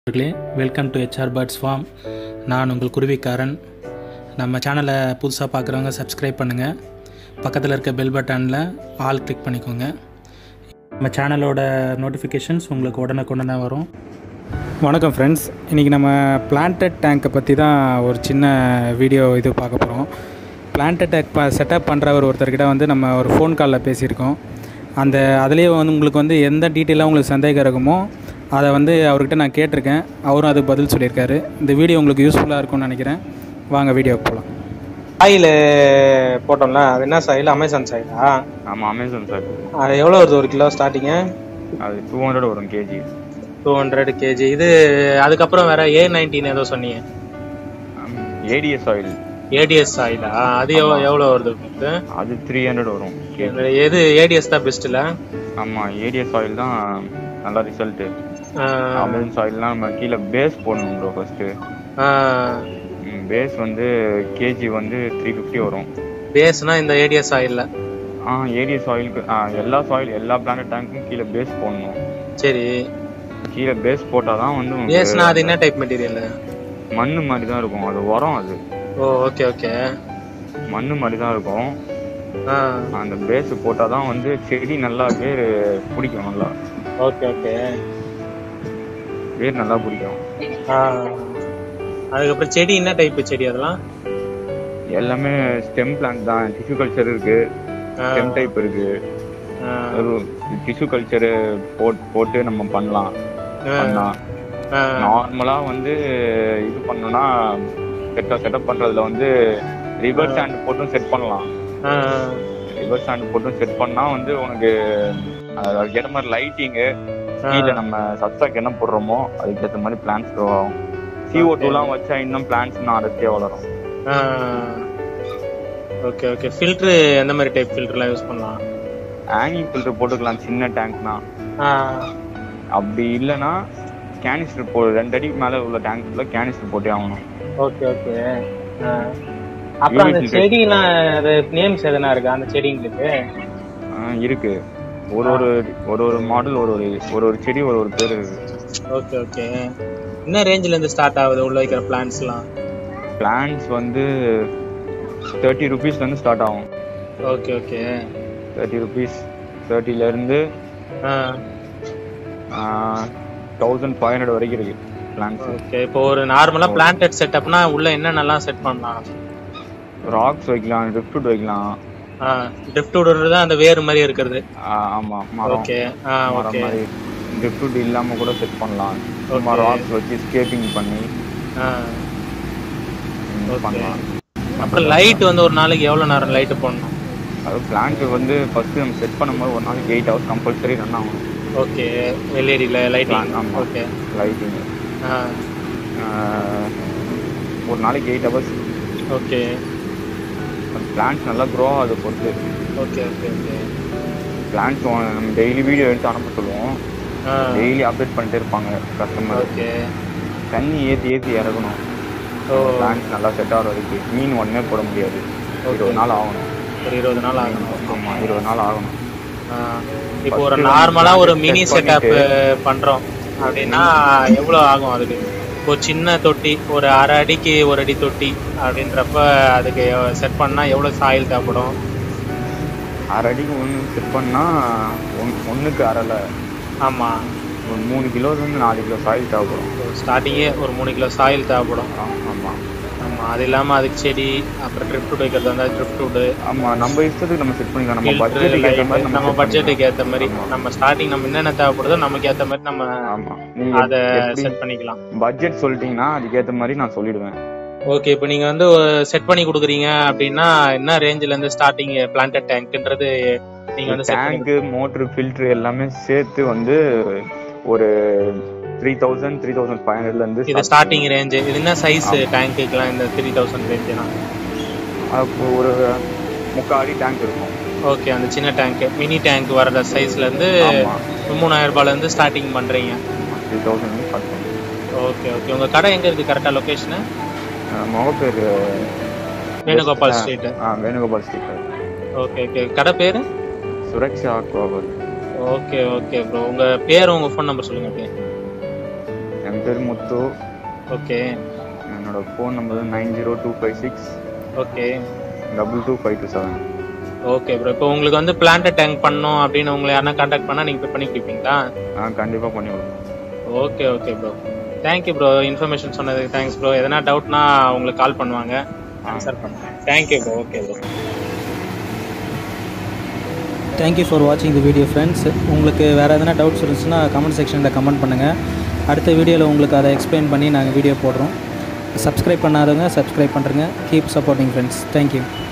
நண்பர்களே welcome to HR birds farm நான் உங்கள் குருவிக்காரன் நம்ம சேனலை புதுசாக பார்க்குறவங்க சப்ஸ்கிரைப் பண்ணுங்கள் பக்கத்தில் இருக்க பெல் பட்டனில் ஆல் கிளிக் பண்ணிக்கோங்க நம்ம சேனலோட நோட்டிஃபிகேஷன்ஸ் உங்களுக்கு உடனுக்குடனே வரும் வணக்கம் ஃப்ரெண்ட்ஸ் இன்றைக்கி நம்ம பிளான்டட் டேங்க்கை பற்றி தான் ஒரு சின்ன வீடியோ இது பார்க்க போகிறோம் பிளான்டட் டேங்க் ப செட்டப் பண்ணுறவர் ஒருத்தர்கிட்ட வந்து நம்ம ஒரு ஃபோன் காலில் பேசியிருக்கோம் அந்த அதுலேயே வந்து உங்களுக்கு வந்து எந்த டீட்டெயிலாக உங்களுக்கு சந்தேகம் இருக்குமோ அதை வந்து அவர்கிட்ட நான் கேட்டிருக்கேன் அவரும் அதுக்கு பதில் சொல்லியிருக்காரு இந்த வீடியோ உங்களுக்கு யூஸ்ஃபுல்லாக இருக்கும்னு நினைக்கிறேன் வாங்க வீடியோக்கு போகலாம் சாயில் போட்டோம்ல அது என்ன சாயில் அமேசான் சாயிலா ஆமாம் அமேசான் சார் அது எவ்வளோ வருது ஒரு கிலோ ஸ்டார்டிங்கு அது டூ ஹண்ட்ரட் வரும் கேஜி டூ ஹண்ட்ரட் கேஜி இது அதுக்கப்புறம் வேற ஏ நைன்டீன் ஏதோ சொன்னீங்க ஏடிஎஸ் ஆயில் ஏடிஎஸ் ஆயிலா அது எவ்வளோ எவ்வளோ வருது உங்களுக்கு அது த்ரீ ஹண்ட்ரட் வரும் கேஜி எது ஏடிஎஸ் தான் பெஸ்ட்டில் ஆமாம் ஏடிஎஸ் ஆயில் தான் நல்ல ரிசல்ட்டு அமேசான் ஆயில்னால் நம்ம கீழே பேஸ் போடணும் ப்ரோ ஃபஸ்ட்டு பேஸ் வந்து கேஜி வந்து த்ரீ ஃபிஃப்டி வரும் பேஸ்னா இந்த ஏடிஎஸ் ஆயில்ல ஆ ஏடிஎஸ் ஆயிலுக்கு ஆ எல்லா சாயில் எல்லா பிளானட் டேங்க்கும் கீழே பேஸ் போடணும் சரி கீழே பேஸ் போட்டால் தான் வந்து உங்களுக்கு பேஸ்னா அது என்ன டைப் மெட்டீரியல் மண்ணு மாதிரி தான் இருக்கும் அது உரம் அது ஓ ஓகே ஓகே மண்ணு மாதிரி தான் இருக்கும் ஆ அந்த பேஸ் போட்டால் தான் வந்து செடி நல்லா வேர் பிடிக்கும் நல்லா ஓகே ஓகே வேர் நல்லா பிடிக்கும் ஆ அதுக்கப்புறம் செடி என்ன டைப் செடி அதெல்லாம் எல்லாமே ஸ்டெம் பிளான்ட் தான் டிஷ்யூ கல்ச்சர் இருக்கு ஆ, ஸ்டெம் டைப் இருக்கு ஆ, ஒரு டிஷ்யூ கல்ச்சர் போட் போட்டு நம்ம பண்ணலாம் ஆ, பண்ணலாம் ஆ, நார்மலா வந்து இது பண்ணோம்னா செட்டப் செட்டப் பண்றதுல வந்து ரிவர் சாண்ட் போட்டும் செட் பண்ணலாம் ஆ, ரிவர் சாண்ட் போட்டும் செட் பண்ணா வந்து உனக்கு அது அதுக்கேற்ற மாதிரி லைட்டிங்கு கீழே நம்ம சப்ஸ்டாக் என்ன போடுறோமோ அதுக்கேற்ற மாதிரி பிளான்ஸ் க்ரோ ஆகும் CO2 டூலாம் வச்சா இன்னும் பிளான்ஸ் இன்னும் அடர்த்தியா வளரும் ஆ. ஓகே ஓகே ஃபில்டர் எந்த மாதிரி டைப் ஃபில்டர்லாம் யூஸ் பண்ணலாம் ஹேங்கிங் ஃபில்டர் போட்டுக்கலாம் சின்ன டேங்க்னா ஆ, அப்படி இல்லைன்னா கேனிஸ்டர் போ ரெண்டு அடிக்கு மேல உள்ள டேங்க்ல கேனிஸ்டர் போட்டே ஆகணும் ஓகே ஓகே ஆ. அப்புறம் அந்த Unit செடிலாம் அது நேம்ஸ் எதனா இருக்கா அந்த செடிங்களுக்கு ஆஹ் இருக்கு ஒரு ஒரு ஒரு ஒரு மாடல் ஒரு ஒரு ஒரு ஒரு செடி ஒரு ஒரு பேர் இருக்கு ஓகே ஓகே என்ன ரேஞ்சில இருந்து ஸ்டார்ட் ஆகுது உள்ள வைக்கிற பிளான்ஸ்லாம் பிளான்ஸ் வந்து தேர்ட்டி ருபீஸ்ல இருந்து ஸ்டார்ட் ஆகும் ஓகே ஓகே தேர்ட்டி ருபீஸ் தேர்ட்டில இருந்து தௌசண்ட் ஃபைவ் ஹண்ட்ரட் வரைக்கும் இருக்கு பிளான்ஸ் ஓகே இப்போ ஒரு நார்மலா பிளான்டட் செட்டப்னா உள்ள என்னென்னலாம் செட் பண்ணலாம் ராக்ஸ் வைக்கலாம் ரிஃப்ட் வைக்கலாம் ட்ரிஃப்ட் விடுறது அந்த வேர் மாதிரி இருக்கிறது ஆஹ் ஆமா மரம் ஓகே ஆ மரம் ஓகே மாதிரி ரிஃப்ட் இல்லாம கூட செட் பண்ணலாம் சும்மா Okay. ராக்ஸ் வச்சு ஸ்கேப்பிங் பண்ணி ஆ ம், Okay. பண்ணலாம் அப்புறம் லைட் வந்து ஒரு நாளைக்கு எவ்வளவு நேரம் லைட் போடணும் அது பிளான்ட் வந்து ஃபர்ஸ்ட் நம்ம செட் பண்ணும்போது ஒரு நாளைக்கு எயிட் ஹவர்ஸ் கம்பல்சரி ரன் ஆகும் ஓகே எல்இடியில் லைட்டிங் ஆமா. ஓகே லைட்டிங் ஆ ஒரு நாளைக்கு எயிட் ஹவர்ஸ் ஓகே பிளான்ஸ் நல்லா க்ரோ ஆகுது பொறுத்து ஓகே ஓகே ஓகே பிளான்ஸ் நம்ம டெய்லி வீடியோ எடுத்து அனுப்ப சொல்லுவோம் ஆ டெய்லி அப்டேட் பண்ணிட்டே இருப்பாங்க கஸ்டமர் ஓகே தண்ணி ஏற்றி ஏற்றி இறக்கணும் ஓ பிளான்ஸ் நல்லா செட் ஆகிற வரைக்கும் மீன் ஒன்றே போட முடியாது இருபது நாள் ஆகணும் ஒரு இருபது நாள் ஆகணும் ஆமாம் இருபது நாள் ஆகணும் ஆ. இப்போ ஒரு First நார்மலா ஒரு set மினி பண்ணிட்டு- செட்டப் பண்றோம் அப்படின்னா எவ்வளவு ஆகும் அதுக்கு ஒரு சின்ன தொட்டி ஒரு அரை அடிக்கு ஒரு அடி தொட்டி அப்படின்றப்ப அதுக்கு செட் பண்ணா எவ்வளவு சாயில் தேவைப்படும் அரை அடிக்கு ஒன்று செட் பண்ணால் ஒன் ஒன்றுக்கு அரைல ஆமா ஒரு மூணு கிலோலேருந்து நாலு கிலோ சாயில் தேவைப்படும் ஸ்டார்டிங்கே ஒரு மூணு கிலோ சாயில் தேவைப்படும் ஆமாம் ஆமா அது இல்லாம அதுக்கு செடி அப்புறம் ட்ரிப்ட் வைக்கிறது இருந்தா ட்ரிப்ட் விடு ஆமாம் நம்ம இஷ்டத்துக்கு நம்ம செட் பண்ணிக்கலாம் நம்ம பட்ஜெட்டுக்கு ஏற்ற மாதிரி நம்ம set பட்ஜெட்டுக்கு ஏத்த மாதிரி ஆமா. நம்ம ஸ்டார்டிங் நம்ம என்னென்ன தேவைப்படுதோ நமக்கு ஏத்த மாதிரி நம்ம பண்ணிக்கலாம். ஆமா நீங்க அத எப்படி செட் பண்ணிக்கலாம் பட்ஜெட் சொல்லிட்டீங்கன்னா அதுக்கேற்ற மாதிரி நான் சொல்லிடுவேன் ஓகே இப்போ நீங்க வந்து செட் பண்ணி கொடுக்குறீங்க அப்படின்னா என்ன ரேஞ்சில இருந்து ஸ்டார்டிங் பிளான்டட் டேங்க்ன்றது நீங்க வந்து set பண்ணி டேங்க்கு மோட்ரு ஃபில்ட்ரு எல்லாமே சேர்த்து வந்து ஒரு three thousand three thousand five ஹண்ட்ரட்ல இருந்து இது ஸ்டார்டிங் ரேஞ்ச் இது என்ன சைஸ் டேங்க்குக்கெல்லாம் இந்த த்ரீ தௌசண்ட் ரேஞ்ச்னா அப்போ ஒரு முக்கால் அடி டேங்க் இருக்கும் ஓகே அந்த சின்ன டேங்க் மினி டேங்க் வர்ற சைஸ்ல இருந்து ஆமா மூணாயிரம் ரூபாயில இருந்து ஸ்டார்டிங் பண்றீங்க த்ரீ தௌசண்ட் ஸ்டார்ட் பண்ணுவோம் ஓகே ஓகே உங்க கடை எங்க இருக்கு கரெக்டா லொகேஷன் முகப்பேர் வேணுகோபால் ஸ்ட்ரீட் ஆ வேணுகோபால் ஸ்ட்ரீட் ஓகே ஓகே கடை பேரு Suraksha cover okay okay bro உங்க பேர் உங்க ஃபோன் நம்பர் சொல்லுங்க அப்படியே என் பேர் முத்து ஓகே என்னோட phone number nine zero two five six okay double two five two seven okay bro இப்போ உங்களுக்கு வந்து பிளான்ட் டேங்க் பண்ணணும் அப்படின்னு உங்களை யாரா காண்டாக்ட் பண்ணா நீங்க போய் பண்ணி கொடுப்பீங்களா ஆ கண்டிப்பாக பண்ணி விடுவோம் okay okay bro thank you bro information சொன்னதுக்கு தேங்க்ஸ் ப்ரோ எதனா டவுட்னா உங்களுக்கு கால் பண்ணுவாங்க ஆன்சர் பண்ணுறேன் thank you bro okay bro thank you for வாட்சிங் தி வீடியோ ஃப்ரெண்ட்ஸ் உங்களுக்கு வேறு எதனா டவுட்ஸ் இருந்துச்சுன்னா கமெண்ட் செக்ஷனில் கமெண்ட் பண்ணுங்கள் அடுத்த வீடியோவில் உங்களுக்கு அதை எக்ஸ்பிளைன் பண்ணி நாங்கள் வீடியோ போடுறோம் சப்ஸ்கிரைப் பண்ணாதவங்க சப்ஸ்கிரைப் பண்ணுறங்க கீப் சப்போர்ட்டிங் ஃப்ரெண்ட்ஸ் தேங்க்யூ